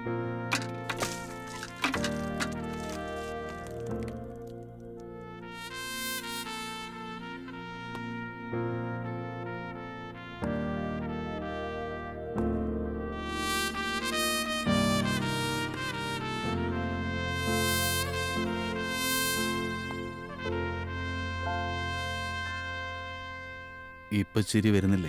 ഇപ്പൊ ചിരി വരുന്നില്ലേ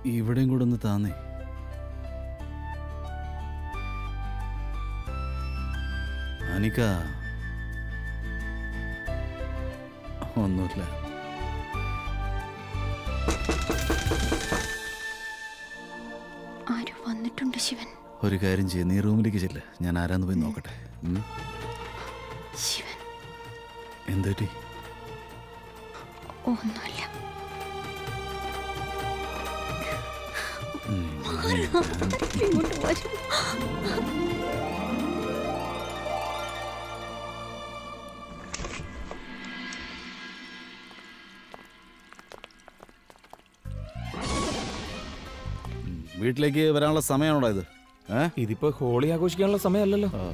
ഇവിടെയും കൂടെ ഒന്ന് താന്നേ അനിക്ക ഒന്നുമില്ല ആരോ വന്നിട്ടുണ്ട് ശിവൻ ഒരു കാര്യം ചെയ്യ നീ റൂമിലേക്ക് ചെല്ല ഞാൻ ആരാന്ന് പോയി നോക്കട്ടെ ഉം? ശിവൻ എന്തുപറ്റി ഒന്നുമില്ല ഉം. ഇങ്ങോട്ട് വരൂ വീട്ടിലേക്ക് വരാനുള്ള സമയമാണോടാ ഇത് ഏ ഇതിപ്പോ ഹോളി ആഘോഷിക്കാനുള്ള സമയമല്ലല്ലോ ആ.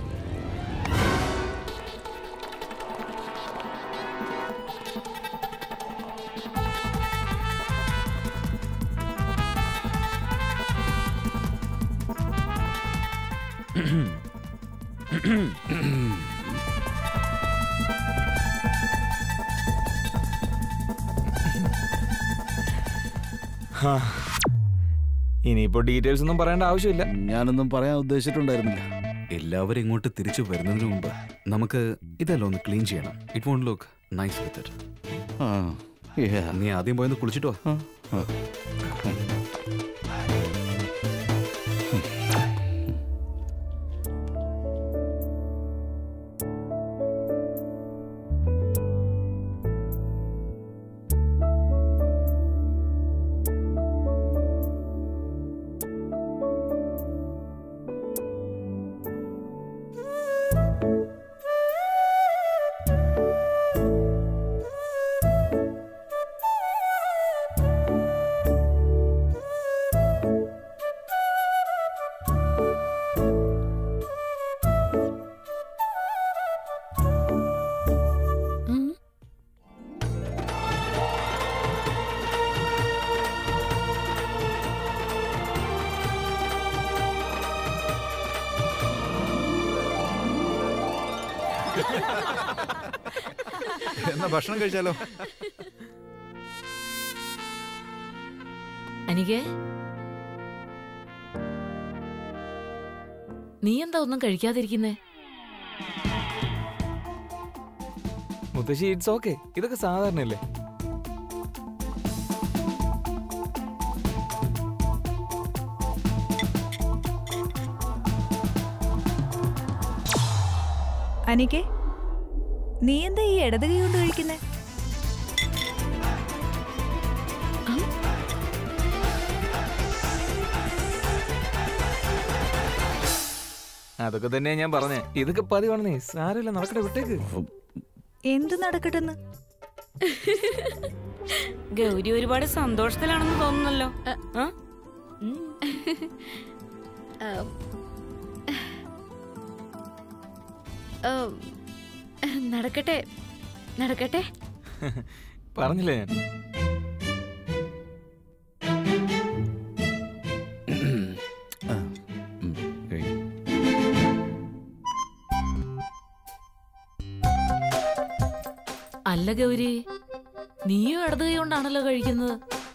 ഹാ. ഇനിയിപ്പോ ഡീറ്റെയിൽസ് ഒന്നും പറയേണ്ട ആവശ്യമില്ല ഞാനൊന്നും പറയാൻ ഉദ്ദേശിച്ചിട്ടുണ്ടായിരുന്നില്ല എല്ലാവരും ഇങ്ങോട്ട് തിരിച്ചു വരുന്നതിന് മുമ്പ് നമുക്ക് ഇതെല്ലാം ഒന്ന് ക്ലീൻ ചെയ്യണം it won't look nice with it ആ yeah. നീ ആദ്യം പോയൊന്ന് കുളിച്ചിട്ടോ ആ, ആ. എന്നാ ഭക്ഷണം കഴിച്ചാലോ അനികേ നീ എന്താ ഒന്നും കഴിക്കാതിരിക്കുന്നേ മുത്തശ്ശി ഇറ്റ്സ് ഓക്കെ ഇതൊക്കെ സാധാരണയല്ലേ അനികെ നീ എന്താ ഈ ഇടത് കൈ കൊണ്ട് കഴിക്കുന്നേ അതൊക്കെ തന്നെയാ ഞാൻ പറഞ്ഞേ ഇതൊക്കെ പതിവാണെന്നേ സാരമില്ല നടക്കട്ടെ വിട്ടേക്ക് എന്ത് നടക്കട്ടെന്ന് ഗൗരി ഒരുപാട് സന്തോഷത്തിലാണെന്ന് തോന്നുന്നല്ലോ ആ? നടക്കട്ടെ നടക്കട്ടെ പറഞ്ഞില്ലേ ഞാൻ ആ, ഉം, കഴിഞ്ഞു. അല്ല ഗൗരി നീയും ഇടത് കൈ കൊണ്ടാണല്ലോ കഴിക്കുന്നത്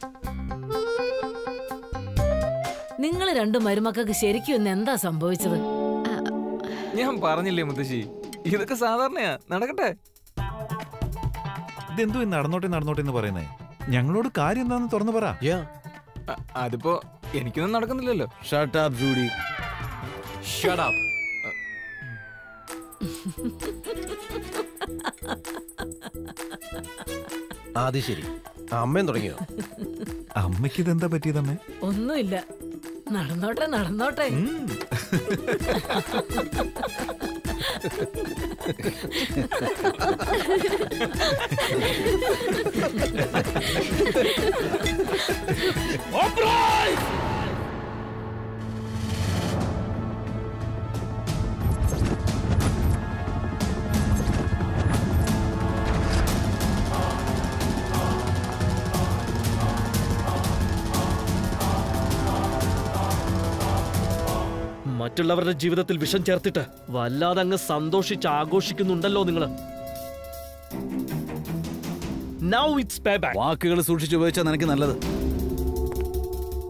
നിങ്ങൾ രണ്ട് മരുമക്കൾക്ക് ശരിക്കും ഇന്ന് എന്താ സംഭവിച്ചത് ഞാൻ പറഞ്ഞില്ലേ മുത്തശ്ശി ഇതൊക്കെ സാധാരണയാ നടക്കട്ടെ ഇതെന്തോ ഈ നടന്നോട്ടെ നടന്നോട്ടെ എന്ന് പറയുന്നേ ഞങ്ങളോട് കാര്യം എന്താന്ന് തുറന്നു പറ അ- അതിപ്പോ എനിക്കൊന്നും നടക്കുന്നില്ലല്ലോ Shut up, Judy. അത് ശരി അമ്മയും തുടങ്ങിയോ അമ്മയ്ക്ക് ഇതെന്താ പറ്റിയതമ്മേ ഒന്നുമില്ല നടന്നോട്ടെ നടന്നോട്ടെ മറ്റുള്ളവരുടെ ജീവിതത്തിൽ വിഷം ചേർത്തിട്ട് വല്ലാതെ അങ്ങ് സന്തോഷിച്ച് ആഘോഷിക്കുന്നുണ്ടല്ലോ നിങ്ങള് നൗ ഇറ്റ്സ് പേ ബാക്ക് വാക്കുകൾ സൂക്ഷിച്ച് ഉപയോഗിച്ചാൽ നിനക്ക് നല്ലത്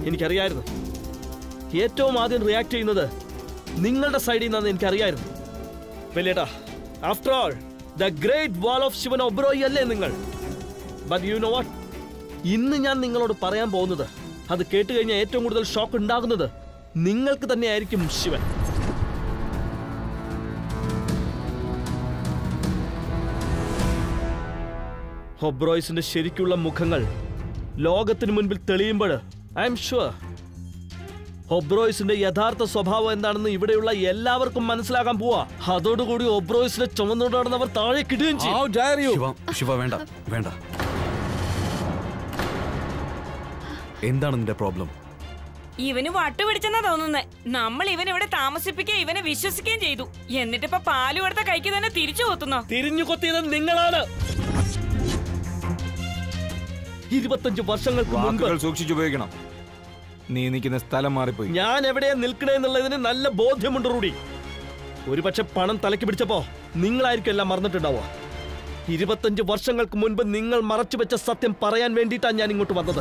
എനിക്കറിയായിരുന്നു ഏറ്റവും ആദ്യം റിയാക്ട് ചെയ്യുന്നത് നിങ്ങളുടെ സൈഡിൽ നിന്നാണ് എനിക്കറിയായിരുന്നു വലിയേട്ടാ after all the great wall of Shivan Oberoi അല്ലേ നിങ്ങൾ ബട്ട് യു നോ വാട്ട് ഇന്ന് ഞാൻ നിങ്ങളോട് പറയാൻ പോകുന്നത് അത് കേട്ട് കഴിഞ്ഞാൽ ഏറ്റവും കൂടുതൽ ഷോക്ക് ഉണ്ടാകുന്നത് നിങ്ങൾക്ക് തന്നെയായിരിക്കും ശിവൻ ഒബ്രോയ്സിന്റെ ശരിക്കുള്ള മുഖങ്ങൾ ലോകത്തിന് മുൻപിൽ തെളിയുമ്പോൾ ഐ എം ഷുവർ ഒബ്രോയ്സിന്റെ യഥാർത്ഥ സ്വഭാവം എന്താണെന്ന് ഇവിടെയുള്ള എല്ലാവർക്കും മനസ്സിലാക്കാൻ പോവാ അതോടുകൂടി ഒബ്രോയ്സിനെ ചുമന്നുകൊണ്ട് നടന്നവർ താഴെ കിടുകയും ചെയ്യും ശിവ ശിവ വേണ്ട വേണ്ട എന്താണ് നിന്റെ പ്രോബ്ലം ഇവന് വട്ടുപിടിച്ചെന്നാ തോന്നുന്നേ നമ്മൾ ഇവൻ ഇവിടെ താമസിപ്പിക്കുകയും ഇവനെ വിശ്വസിക്കുകയും ചെയ്തു എന്നിട്ടിപ്പോ പാല് കൊടുത്ത കൈക്ക് തന്നെ തിരിച്ചു കൊത്തുന്നോ തിരിഞ്ഞു കൊത്തിയത് നിങ്ങളാണ് ഇരുപത്തഞ്ച് വർഷങ്ങൾക്ക് മുൻപ് വാക്കുകൾ സൂക്ഷിച്ചുപയോഗിക്കണം നീ നിൽക്കുന്ന സ്ഥലം മാറിപ്പോയി ഞാൻ എവിടെയാ നിൽക്കണേ എന്നുള്ളതിന് നല്ല ബോധ്യമുണ്ട് റൂഡി ഒരുപക്ഷെ പണം തലയ്ക്ക് പിടിച്ചപ്പോ നിങ്ങളായിരിക്കും എല്ലാം മറന്നിട്ടുണ്ടാവുക ഇരുപത്തഞ്ച് വർഷങ്ങൾക്ക് മുൻപ് നിങ്ങൾ മറച്ചു വെച്ച സത്യം പറയാൻ വേണ്ടിയിട്ടാണ് ഞാൻ ഇങ്ങോട്ട് വന്നത്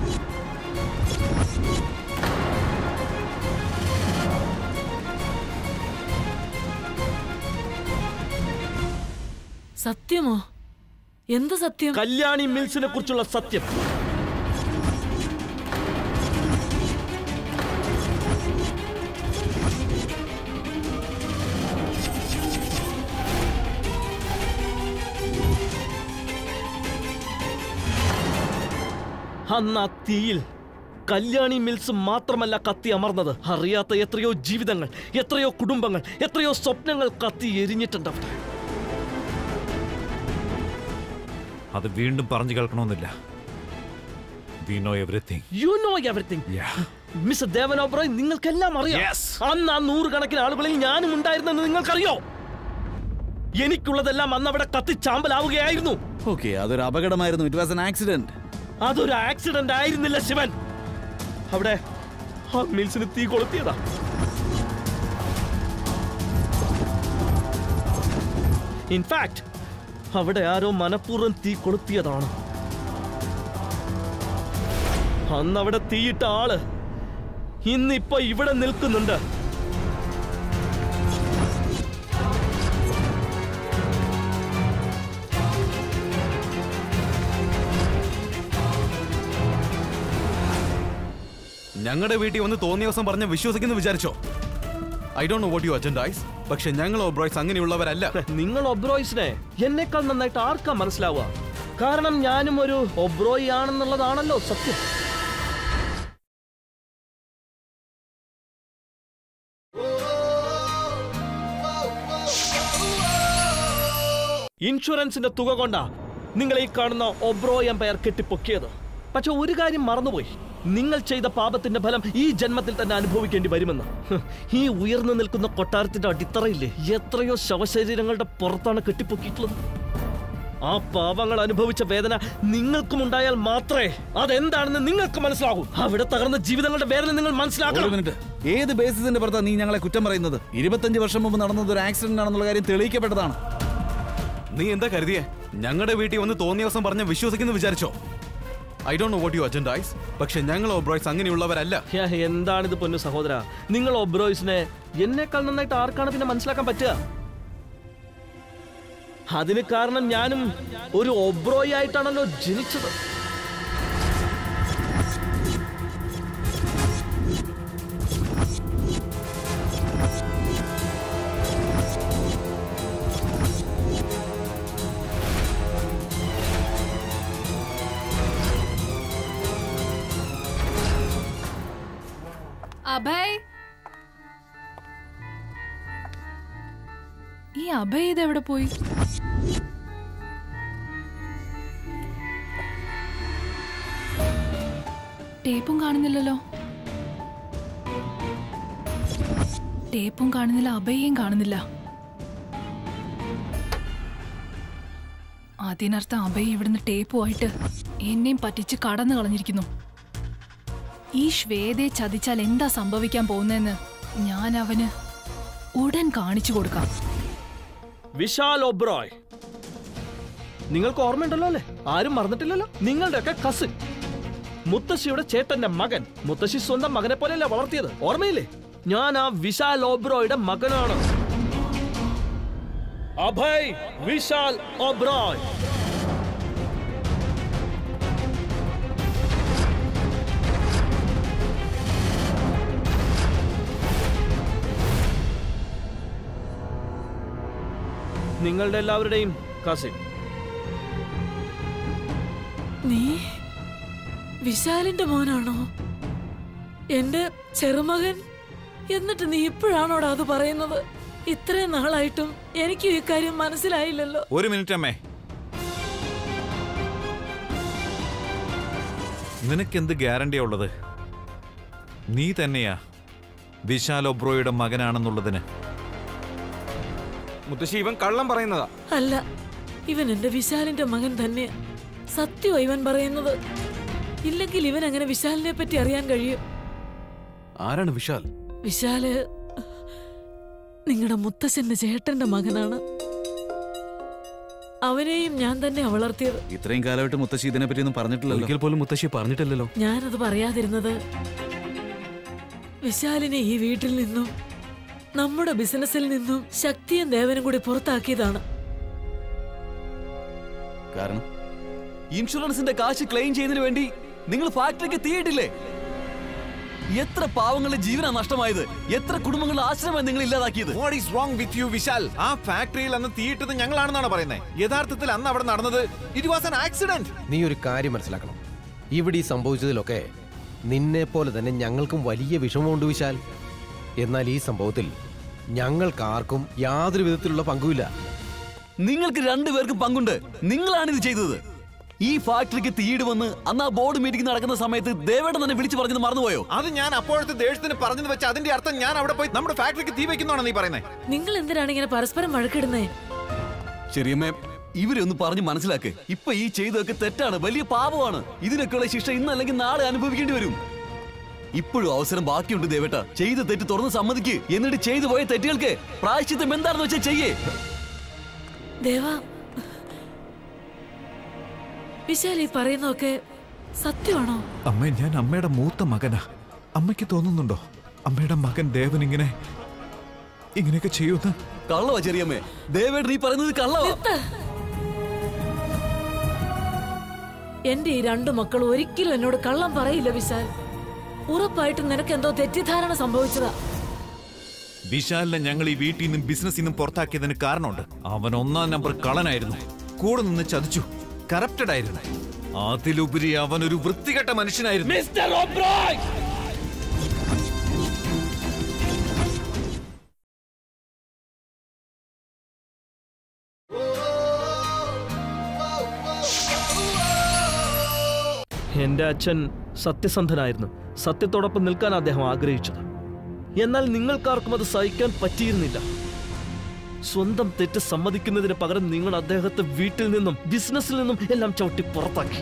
സത്യമോ എന്ത് സത്യം കല്യാണി മിൽസിനെ കുറിച്ചുള്ള സത്യം അന്ന് ആ തീയിൽ കല്യാണി മിൽസ് മാത്രമല്ല കത്തി അമർന്നത് അറിയാത്ത എത്രയോ ജീവിതങ്ങൾ എത്രയോ കുടുംബങ്ങൾ എത്രയോ സ്വപ്നങ്ങൾ കത്തി എരിഞ്ഞിട്ടുണ്ട് അവിടെ അത് വീണ്ടും പറഞ്ഞു കേൾക്കണമെന്നില്ല we know everything you know everything mister Devan Oberoi നിങ്ങൾക്കെല്ലാം അറിയാം അന്ന് ആ നൂറുകണക്കിന് ആളുകളിൽ ഞാനും ഉണ്ടായിരുന്നെന്ന് നിങ്ങൾക്കറിയോ എനിക്കുള്ളതെല്ലാം അന്ന് അവിടെ കത്തി ചാമ്പലാവുകയായിരുന്നു ഓക്കെ അതൊരു അപകടമായിരുന്നു ഇറ്റ് വാസ് എൻ ആക്സിഡന്റ് അതൊരു ആക്സിഡന്റ് ആയിരുന്നില്ല ശിവൻ അവിടെ ആ മിൽസിന് തീ കൊളുത്തിയതാ ഇൻഫാക്ട് അവിടെ ആരോ മനഃപൂർവ്വം തീ കൊളുത്തിയതാണ് അന്ന് അവിടെ തീയിട്ട ആള് ഇന്നിപ്പോ ഇവിടെ നിൽക്കുന്നുണ്ട് ഞങ്ങളുടെ വീട്ടിൽ വന്ന് തോന്നിയ ദിവസം പറഞ്ഞ് വിശ്വസിക്കുന്നു വിചാരിച്ചോ I don't know what you agenda is പക്ഷെ ഞങ്ങൾ ഓബ്രോയ്സ് അങ്ങനെയുള്ളവരല്ല നിങ്ങൾ ഒബ്രോയ്സിനെ എന്നെക്കാൾ നന്നായിട്ട് ആർക്കാ മനസ്സിലാവുക കാരണം ഞാനും ഒരു ഒബ്രോയി ആണെന്നുള്ളതാണല്ലോ സത്യം ഇൻഷുറൻസിന്റെ തുക കൊണ്ടാ നിങ്ങൾ ഈ കാണുന്ന ഒബ്രോ എംപയർ കെട്ടിപ്പൊക്കിയത് പക്ഷെ ഒരു കാര്യം മറന്നുപോയി നിങ്ങൾ ചെയ്ത പാപത്തിന്റെ ഫലം ഈ ജന്മത്തിൽ തന്നെ അനുഭവിക്കേണ്ടി വരുമെന്ന് ഹ്, ഈ ഉയർന്നു നിൽക്കുന്ന കൊട്ടാരത്തിന്റെ അടിത്തറയില്ലേ എത്രയോ ശവശരീരങ്ങളുടെ പുറത്താണ് കെട്ടിപ്പൊക്കിയിട്ടുള്ളത് ആ പാപങ്ങൾ അനുഭവിച്ച വേദന നിങ്ങൾക്കും ഉണ്ടായാൽ മാത്രമേ അതെന്താണെന്ന് നിങ്ങൾക്ക് മനസ്സിലാകൂ അവിടെ തകർന്ന ജീവിതങ്ങളുടെ വേദന നിങ്ങൾ ഒരു മനസ്സിലാക്കണം മിനിറ്റ് ഏത് ബേസിസിന്റെ പുറത്താണ് നീ ഞങ്ങളെ കുറ്റം പറയുന്നത് ഇരുപത്തഞ്ച് വർഷം മുമ്പ് നടന്നത് ഒരു ആക്സിഡന്റ് ആണെന്നുള്ള കാര്യം തെളിയിക്കപ്പെട്ടതാണ് നീ എന്താ കരുതിയേ ഞങ്ങളുടെ വീട്ടിൽ വന്ന് തോന്നിയ ദിവസം പറഞ്ഞ് വിശ്വസിക്കുന്നു വിചാരിച്ചോ I don't know what you agenda is പക്ഷെ ഞങ്ങൾ ഓബ്രോയ്സ് അങ്ങനെയുള്ളവരല്ല ഹ്യാ, എന്താണിത് പൊന്നു സഹോദര നിങ്ങൾ ഒബ്രോയ്സിനെ എന്നേക്കാൾ നന്നായിട്ട് ആർക്കാണ് പിന്നെ മനസ്സിലാക്കാൻ പറ്റുക അതിന് കാരണം ഞാനും ഒരു ഒബ്രോയി ആയിട്ടാണല്ലോ ജനിച്ചത് അഭയ് ഈ അഭയ് ഇതെവിടെ പോയി ടേപ്പും കാണുന്നില്ലല്ലോ ടേപ്പും കാണുന്നില്ല അഭയേയും കാണുന്നില്ല അതിനർത്ഥം അഭയ് ഇവിടുന്ന് ടേപ്പുമായിട്ട് എന്നെയും പറ്റിച്ച് കടന്നു കളഞ്ഞിരിക്കുന്നു ഈ ശ്വേതയെ ചതിച്ചാൽ എന്താ സംഭവിക്കാൻ പോകുന്നതെന്ന് ഞാൻ അവന് ഉടൻ കാണിച്ചു കൊടുക്കാം വിശാൽ ഒബ്രോയ് നിങ്ങൾക്ക് ഓർമ്മയുണ്ടല്ലോ അല്ലേ ആരും മറന്നിട്ടില്ലല്ലോ നിങ്ങളുടെയൊക്കെ കസിൻ മുത്തശ്ശിയുടെ ചേട്ടന്റെ മകൻ മുത്തശ്ശി സ്വന്തം മകനെ പോലെയല്ല വളർത്തിയത് ഓർമ്മയില്ലേ ഞാൻ ആ വിശാൽ ഓബ്രോയുടെ മകനാണ് അഭയ് വിശാൽ ഓബ്രോയ് നിങ്ങളുടെ എല്ലാവരുടെയും കസിൻ നീ വിശാലിന്റെ മോനാണോ എന്റെ ചെറുമകൻ എന്നിട്ട് നീ ഇപ്പോഴാണോടാ അത് പറയുന്നത് ഇത്രയും നാളായിട്ടും എനിക്കും ഈ കാര്യം മനസ്സിലായില്ലല്ലോ ഒരു മിനിറ്റ് അമ്മേ നിനക്കെന്ത് ഗ്യാരണ്ടിയാ ഉള്ളത് നീ തന്നെയാ വിശാൽ ഒബ്രോയുടെ മകനാണെന്നുള്ളതിന് മുത്തശ്ശി ഇവൻ കള്ളം പറയുന്നതാ അല്ല ഇവൻ എന്റെ വിശാലിന്റെ മകൻ തന്നെയാ സത്യമാ ഇവൻ പറയുന്നത് ഇല്ലെങ്കിൽ ഇവൻ അങ്ങനെ വിശാലിനെ പറ്റി അറിയാൻ കഴിയും ആരാണ് വിശാൽ വിശാല് നിങ്ങളുടെ മുത്തശ്ശന്റെ ചേട്ടന്റെ മകനാണ് അവനെയും ഞാൻ തന്നെ വളർത്തിയത് ഇത്രയും കാലമായിട്ട് മുത്തശ്ശി ഇതിനെ പറ്റിയൊന്നും പറഞ്ഞിട്ടില്ലല്ലോ ഒരിക്കൽ പോലും മുത്തശ്ശി പറഞ്ഞിട്ടില്ലല്ലോ ഞാനത് പറയാതിരുന്നത് വിശാലിനെ ഈ വീട്ടിൽ നിന്നും നമ്മുടെ ബിസിനസ്സിൽ നിന്നും ശക്തിയും ദേവനും കൂടി പുറത്താക്കിയതാണ് കാരണം ഇൻഷുറൻസിന്റെ കാശ് ക്ലെയിം ചെയ്യുന്നതിന് വേണ്ടി നിങ്ങൾ ഫാക്ടറിക്ക് തീയിട്ടില്ലേ എത്ര പാവങ്ങളുടെ ജീവനാ നഷ്ടമായത് എത്ര കുടുംബങ്ങളുടെ ആശ്രമം നിങ്ങൾ ഇല്ലാതാക്കിയത് what is wrong with you Vishal ആ ഫാക്ടറിയിൽ അന്ന് തീയിട്ടത് ഞങ്ങളാണെന്നാണ് പറയുന്നത് യഥാർത്ഥത്തിൽ അന്ന് അവിടെ നടന്നത് ഇറ്റ് വാസ് ആൻ ആക്സിഡന്റ് നീ ഒരു കാര്യം മനസ്സിലാക്കണം ഇവിടെ ഈ സംഭവിച്ചതിലൊക്കെ നിന്നെ പോലെ തന്നെ ഞങ്ങൾക്കും വലിയ വിഷമമുണ്ട് വിശാൽ എന്നാൽ ഈ സംഭവത്തിൽ ഞങ്ങൾക്ക് ആർക്കും യാതൊരു വിധത്തിലുള്ള പങ്കുമില്ല നിങ്ങൾക്ക് രണ്ടുപേർക്കും പങ്കുണ്ട് നിങ്ങളാണ് ഇത് ചെയ്തത് ഈ ഫാക്ടറിക്ക് തീയിടുമെന്ന് അന്ന് ആ ബോർഡ് മീറ്റിംഗ് നടക്കുന്ന സമയത്ത് ദേവേട്ടൻ തന്നെ വിളിച്ചു പറഞ്ഞത് മറന്നുപോയോ അത് ഞാൻ അപ്പോഴത്തെ ദേഷ്യത്തിന് പറഞ്ഞത് വെച്ച് അതിന്റെ അർത്ഥം ഞാൻ അവിടെ പോയി നമ്മുടെ ഫാക്ടറിക്ക് തീ വെക്കുന്നതാണോ നീ പറയുന്നത് നിങ്ങൾ എന്തിനാണ് ഇങ്ങനെ പരസ്പരം വഴക്കിടുന്നേ ചെറിയമ്മേ ഇവരെ ഒന്ന് പറഞ്ഞ് മനസ്സിലാക്ക് ഇപ്പൊ ഈ ചെയ്തതൊക്കെ തെറ്റാണ് വലിയ പാപമാണ് ഇതിനൊക്കെയുള്ള ശിക്ഷ ഇന്നല്ലെങ്കിൽ നാളെ അനുഭവിക്കേണ്ടി വരും ഇപ്പോഴും അവസരം ബാക്കിയുണ്ട് ദേവേട്ട ചെയ്ത തെറ്റ് തുറന്ന് സമ്മതിക്ക് എന്നിട്ട് ചെയ്തു പോയ തെറ്റുകൾക്ക് പ്രായശ്ചിത്തം എന്താണെന്ന് വെച്ചാൽ ചെയ്യേ ദേവ വിശാൽ ഈ പറയുന്നതൊക്കെ സത്യമാണോ അമ്മ ഞാൻ അമ്മയുടെ മൂത്ത മകനാ അമ്മയ്ക്ക് തോന്നുന്നുണ്ടോ അമ്മയുടെ മകൻ ദേവൻ ഇങ്ങനെ ഇങ്ങനെയൊക്കെ ചെയ്യുമെന്ന് കള്ളവാ ചെറിയമ്മേ ദേവേട്ടൻ ഈ പറയുന്നത് കള്ളവാ നിർത്ത്. എന്റെ ഈ രണ്ടു മക്കൾ ഒരിക്കലും എന്നോട് കള്ളം പറയില്ല വിശാൽ ഉറപ്പായിട്ടും നിനക്ക് എന്തോ തെറ്റിദ്ധാരണ സംഭവിച്ചതാ വിശാലിനെ ഞങ്ങൾ ഈ വീട്ടിൽ നിന്നും ബിസിനസ്സിൽ നിന്നും പുറത്താക്കിയതിന് കാരണമുണ്ട് അവൻ ഒന്നാം നമ്പർ കളനായിരുന്നു കൂടെ നിന്ന് ചതിച്ചു കറപ്റ്റഡ് ആയിരുന്നു അതിലുപരി അവൻ ഒരു വൃത്തികെട്ട മനുഷ്യനായിരുന്നു മിസ്റ്റർ ഓബ്രോയ് എന്റെ അച്ഛൻ സത്യസന്ധനായിരുന്നു സത്യത്തോടൊപ്പം നിൽക്കാൻ അദ്ദേഹം ആഗ്രഹിച്ചത് എന്നാൽ നിങ്ങൾക്കാർക്കും അത് സഹിക്കാൻ പറ്റിയിരുന്നില്ല സ്വന്തം തെറ്റ് സമ്മതിക്കുന്നതിന് പകരം നിങ്ങൾ അദ്ദേഹത്തെ വീട്ടിൽ നിന്നും ബിസിനസ്സിൽ നിന്നും എല്ലാം ചവിട്ടി പുറത്താക്കി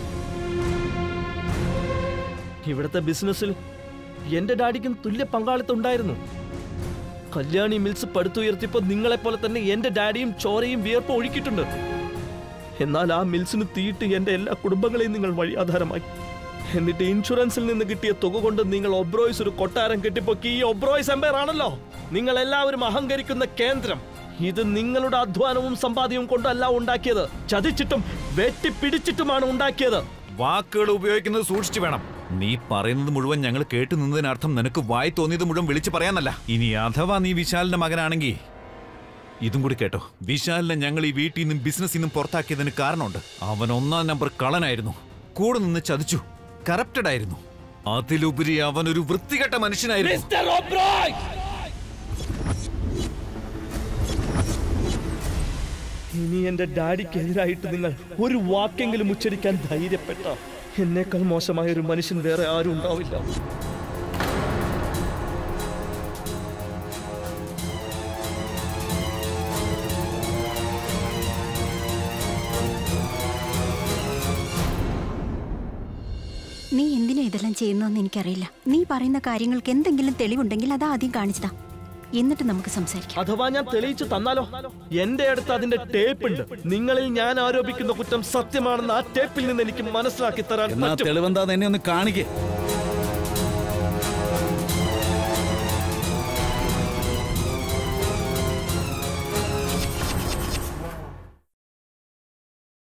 ഇവിടുത്തെ ബിസിനസ്സിൽ എന്റെ ഡാഡിക്കും തുല്യ പങ്കാളിത്തം ഉണ്ടായിരുന്നു കല്യാണി മിൽസ് പടുത്തുയർത്തിയപ്പോൾ നിങ്ങളെപ്പോലെ തന്നെ എന്റെ ഡാഡിയും ചോരയും വിയർപ്പും ഒഴുക്കിയിട്ടുണ്ട് എന്നാൽ ആ മിൽസിന് തീയിട്ട് എന്റെ എല്ലാ കുടുംബങ്ങളെയും നിങ്ങൾ വഴിയാധാരമായി എന്നിട്ട് ഇൻഷുറൻസിൽ നിന്ന് കിട്ടിയ തുക കൊണ്ട് നിങ്ങൾ ഒബ്രോയ്സ് ഒരു കൊട്ടാരം കെട്ടിപ്പൊക്കി ഈ ഒബ്രോയ്സ് എംപയർ ആണല്ലോ നിങ്ങൾ എല്ലാവരും അഹങ്കരിക്കുന്ന കേന്ദ്രം ഇത് നിങ്ങളുടെ അധ്വാനവും സമ്പാദ്യവും കൊണ്ടല്ല ഉണ്ടാക്കിയത് ചതിച്ചിട്ടും വെട്ടിപ്പിടിച്ചിട്ടുമാണ് ഉണ്ടാക്കിയത് വാക്കുകൾ ഉപയോഗിക്കുന്നത് സൂക്ഷിച്ചു വേണം നീ പറയുന്നത് മുഴുവൻ ഞങ്ങൾ കേട്ടു നിന്നതിനർത്ഥം നിനക്ക് വായി തോന്നിയത് മുഴുവൻ വിളിച്ചു പറയാനല്ല ഇനി അഥവാ നീ വിശാലിന്റെ മകനാണെങ്കിൽ ഇതും കൂടി കേട്ടോ വിശാലിനെ ഞങ്ങൾ ഈ വീട്ടിൽ നിന്നും ബിസിനസ്സിൽ നിന്നും പുറത്താക്കിയതിന് കാരണമുണ്ട് അവൻ ഒന്നാം നമ്പർ കളനായിരുന്നു കൂടെ നിന്ന് ചതിച്ചു കറപ്റ്റഡ് ആയിരുന്നു അതിലുപരി അവൻ ഒരു വൃത്തികെട്ട മനുഷ്യനായിരുന്നു മിസ്റ്റർ ഓബ്രോയ് ഇനി എന്റെ ഡാഡിക്കെതിരായിട്ട് നിങ്ങൾ ഒരു വാക്കെങ്കിലും ഉച്ചരിക്കാൻ ധൈര്യപ്പെട്ട എന്നേക്കാൾ മോശമായ ഒരു മനുഷ്യൻ വേറെ ആരും ഉണ്ടാവില്ല നീ എന്തിനാ ഇതെല്ലാം ചെയ്യുന്നതെന്ന് എനിക്കറിയില്ല നീ പറയുന്ന കാര്യങ്ങൾക്ക് എന്തെങ്കിലും തെളിവുണ്ടെങ്കിൽ അത് ആദ്യം കാണിച്ചതാ എന്നിട്ട് നമുക്ക് സംസാരിക്കാം അഥവാ ഞാൻ തെളിയിച്ചു തന്നാലോ എന്റെ അടുത്ത് അതിന്റെ ടേപ്പ് ഉണ്ട് നിങ്ങളിൽ ഞാൻ ആരോപിക്കുന്ന കുറ്റം സത്യമാണെന്ന് ആ ടേപ്പിൽ നിന്ന് എനിക്ക് മനസ്സിലാക്കി തരാൻ എന്നാ പറ്റും തെളിവെന്താന്ന് എന്നെ ഒന്ന് കാണിക്കേ